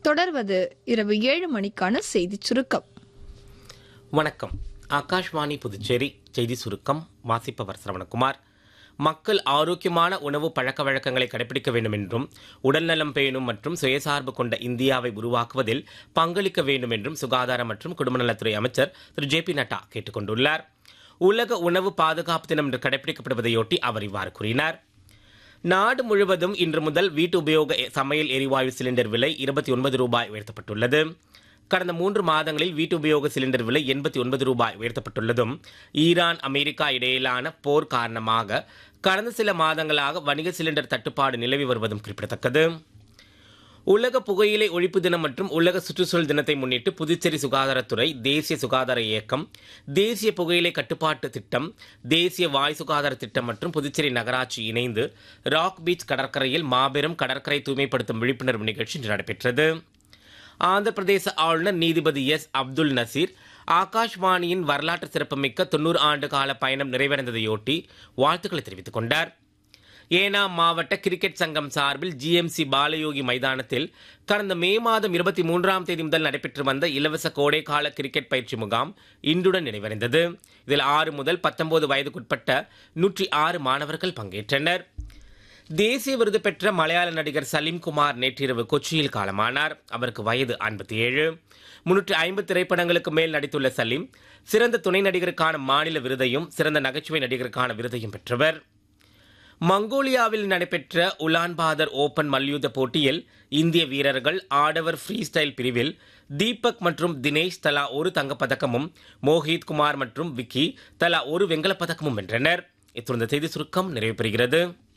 தொடர்வது இரவு ஏழு மணிக்கான செய்திச் சுருக்கம் வணக்கம் ஆகாஷ்வாணி புதுச்சேரி செய்தி சுருக்கம் வாசிப்பவர் சரவணகுமார் மக்கள் ஆரோக்கியமான உணவு பழக்க வழக்கங்களை கடைபிடிக்க வேண்டும் என்றும் உடல்நலம் பேணும் மற்றும் சுயசார்பு கொண்ட இந்தியாவை உருவாக்குவதில் பங்களிக்க வேண்டும் என்றும் சுகாதார மற்றும் குடும்பநலத்துறை அமைச்சர் திரு ஜே பி நட்டா கேட்டுக் கொண்டுள்ளார் உலக உணவு பாதுகாப்பு தினம் இன்று கடைபிடிக்கப்படுவதையொட்டி அவர் இவ்வாறு கூறினார் நாடு முழுவதும் இன்று முதல் வீட்டு உபயோக எ- சமையல் எரிவாயு சிலிண்டர் விலை இருபத்தி ஒன்பது ரூபாய் உயர்த்தப்பட்டுள்ளது கடந்த மூன்று மாதங்களில் வீட்டு உபயோக சிலிண்டர் விலை எண்பத்தி ஒன்பது ரூபாய் உயர்த்தப்பட்டுள்ளதும் ஈரான் அமெரிக்கா இடையிலான போர் காரணமாக கடந்த சில மாதங்களாக வணிக சிலிண்டர் தட்டுப்பாடு நிலவி வருவதும் குறிப்பிடத்தக்கது உலக புகையிலை ஒழிப்பு தினம் மற்றும் உலக சுற்றுச்சூழல் தினத்தை முன்னிட்டு புதுச்சேரி சுகாதாரத்துறை தேசிய சுகாதார இயக்கம் தேசிய புகையிலை கட்டுப்பாட்டு திட்டம் தேசிய வாய் சுகாதார திட்டம் மற்றும் புதுச்சேரி நகராட்சி இணைந்து ராக் பீச் கடற்கரையில் மாபெரும் கடற்கரை தூய்மைப்படுத்தும் விழிப்புணர்வு நிகழ்ச்சி இன்று நடைபெற்றது ஆந்திர பிரதேச ஆளுநர் நீதிபதி எஸ் அப்துல் நசீர் ஆகாஷ்வாணியின் வரலாற்று சிறப்புமிக்க தொண்ணூறு ஆண்டு கால பயணம் நிறைவடைந்ததையொட்டி வாழ்த்துக்களை தெரிவித்துக் கொண்டார் ஏனாம் மாவட்ட கிரிக்கெட் சங்கம் சார்பில் ஜிஎம்சி பாலயோகி மைதானத்தில் கடந்த மே மாதம் இருபத்தி மூன்றாம் தேதி முதல் நடைபெற்று வந்த இலவச கோடைக்கால கிரிக்கெட் பயிற்சி முகாம் இன்றுடன் நிறைவடைந்தது இதில் ஆறு முதல் பத்தொன்பது வயதுக்குட்பட்ட நூற்றி ஆறு மாணவர்கள் பங்கேற்றனர் தேசிய விருது பெற்ற மலையாள நடிகர் சலீம் குமார் நேற்றிரவு கொச்சியில் காலமானார் அவருக்கு வயது ஐம்பத்தி ஏழு முன்னூற்றி ஐம்பது திரைப்படங்களுக்கு மேல் நடித்துள்ள சலீம் சிறந்த துணை நடிகருக்கான மாநில விருதையும் சிறந்த நகைச்சுவை நடிகருக்கான விருதையும் பெற்றவர் மங்கோலியாவில் நடைபெற்ற உலான்பாதர் ஓபன் மல்யுத்த போட்டியில் இந்திய வீரர்கள் ஆடவர் ஃப்ரீ ஸ்டைல் பிரிவில் தீபக் மற்றும் தினேஷ் தலா ஒரு தங்கப்பதக்கமும் மோஹித் குமார் மற்றும் விக்கி தலா ஒரு வெண்கலப் பதக்கமும் வென்றனர் இத்துடன் இந்த செய்தி சுருக்கம் நிறைவு பெறுகிறது